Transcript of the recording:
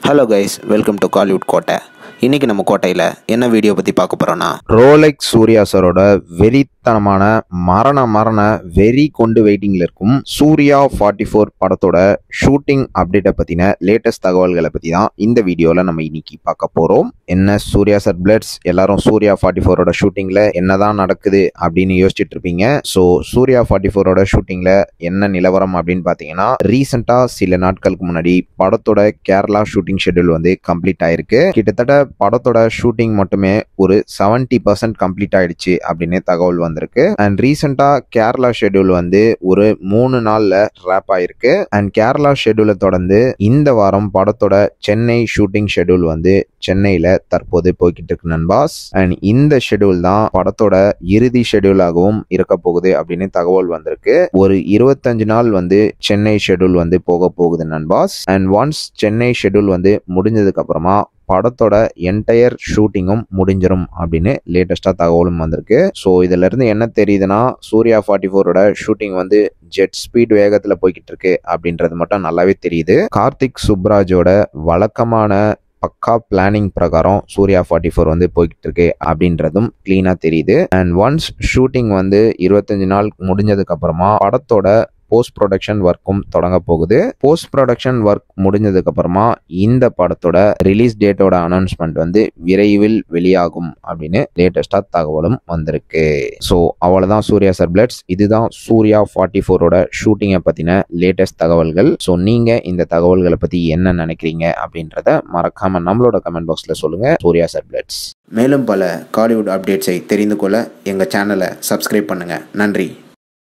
hello guys welcome to Kollywood Kottai இன்னைக்கு நம்ம கோட்டையில் என்ன வீடியோ பற்றி பார்க்க போகிறோன்னா ரோலெக்ஸ் சூர்யா சாரோட வெறித்தனமான மரண மரண வெறி கொண்டு வெயிட்டிங்ல இருக்கும் சூர்யா ஃபார்ட்டி ஃபோர் படத்தோட ஷூட்டிங் அப்டேட்டை பத்தின லேட்டஸ்ட் தகவல்களை பத்தி தான் இந்த வீடியோல நம்ம இன்னைக்கு பார்க்க போறோம் என்ன சூர்யா சார் பிளட்ஸ் எல்லாரும் சூர்யா ஃபார்ட்டி ஃபோரோட ஷூட்டிங்ல என்னதான் நடக்குது அப்படின்னு யோசிச்சுட்டு இருப்பீங்க ஸோ சூர்யா ஃபார்ட்டி ஃபோரோட ஷூட்டிங்ல என்ன நிலவரம் அப்படின்னு பார்த்தீங்கன்னா ரீசெண்டா சில நாட்களுக்கு முன்னாடி படத்தோட கேரளா ஷூட்டிங் ஷெட்யூல் வந்து கம்ப்ளீட் ஆயிருக்கு கிட்டத்தட்ட படத்தோட ஷூட்டிங் மட்டுமே ஒரு செவன்டி பர்சன்ட் கம்ப்ளீட் ஆயிடுச்சு அப்படின்னு தகவல் வந்திருக்கு அண்ட் ரீசெண்டா கேரளா ஷெட்யூல் வந்து ஒரு மூணு நாள்ல ரேப் ஆயிருக்கு அண்ட் கேரளா ஷெட்யூலை தொடர்ந்து இந்த வாரம் படத்தோட சென்னை ஷூட்டிங் ஷெட்யூல் வந்து சென்னையில தற்போது போய்கிட்டு இருக்கு நண்பாஸ் அண்ட் இந்த ஷெட்யூல் தான் படத்தோட இறுதி ஷெட்யூலாகவும் இருக்க போகுது அப்படின்னு தகவல் வந்திருக்கு ஒரு இருபத்தஞ்சு நாள் வந்து சென்னை ஷெட்யூல் வந்து போக போகுது நண்பாஸ் அண்ட் ஒன்ஸ் சென்னை ஷெட்யூல் வந்து முடிஞ்சதுக்கு அப்புறமா படத்தோட என்டையர் ஷூட்டிங்கும் முடிஞ்சிரும் அப்படின்னு லேட்டஸ்டா தகவலும் வந்திருக்கு ஸோ இதுல இருந்து என்ன தெரியுதுன்னா சூர்யா ஃபார்ட்டி ஃபோரோட ஷூட்டிங் வந்து ஜெட் ஸ்பீட் வேகத்துல போய்கிட்டு இருக்கு அப்படின்றது மட்டும் நல்லாவே தெரியுது கார்த்திக் சுப்ராஜோட வழக்கமான பக்கா பிளானிங் பிரகாரம் சூர்யா ஃபார்ட்டி ஃபோர் வந்து போய்கிட்டு இருக்கு அப்படின்றதும் கிளீனா தெரியுது அண்ட் ஒன்ஸ் ஷூட்டிங் வந்து இருபத்தஞ்சு நாள் முடிஞ்சதுக்கு அப்புறமா படத்தோட போஸ்ட் ப்ரொடக்ஷன் ஒர்க்கும் தொடங்க போகுது போஸ்ட் ப்ரொடக்ஷன் ஒர்க் முடிஞ்சதுக்கு அப்புறமா இந்த படத்தோட ரிலீஸ் டேட்டோட அனௌன்ஸ்மெண்ட் வந்து விரைவில் வெளியாகும் அப்படின்னு லேட்டஸ்டா தகவலும் வந்திருக்கு ஸோ அவ்வளவுதான் சூர்யா சார் பிளட்ஸ் இதுதான் சூர்யா ஃபார்ட்டி ஃபோரோட ஷூட்டிங்கை பத்தின லேட்டஸ்ட் தகவல்கள் ஸோ நீங்க இந்த தகவல்களை பத்தி என்ன நினைக்கிறீங்க அப்படின்றத மறக்காம நம்மளோட கமெண்ட் பாக்ஸ்ல சொல்லுங்க சூர்யா சார் பிளட்ஸ் மேலும் பல காலிவுட் அப்டேட்ஸை தெரிந்து கொள்ள எங்கள் சேனலை சப்ஸ்கிரைப் பண்ணுங்கள் நன்றி